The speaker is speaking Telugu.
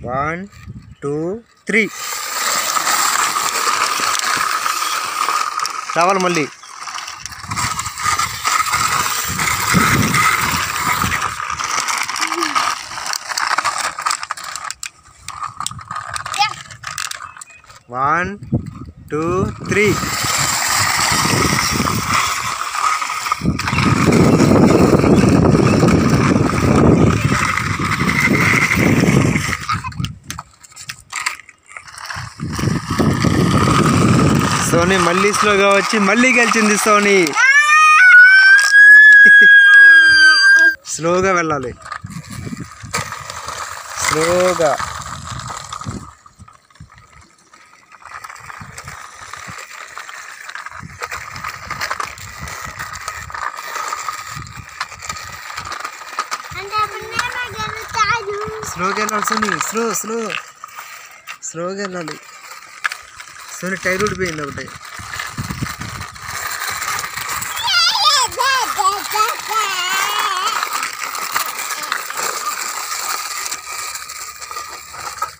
వన్ టూ త్రీ రావాలి మళ్ళీ వన్ టూ త్రీ సోనీ మళ్ళీ స్లోగా వచ్చి మళ్ళీ గెలిచింది సోనీ స్లోగా వెళ్ళాలి స్లోగా అంటే అప్పుడు నేను గెలుస్తాను స్లోగా వెళ్ళాలి సోనీ స్లో స్లో స్లోగా వెళ్ళాలి సోనీ టైర్ ఊడిపోయింది ఒకటి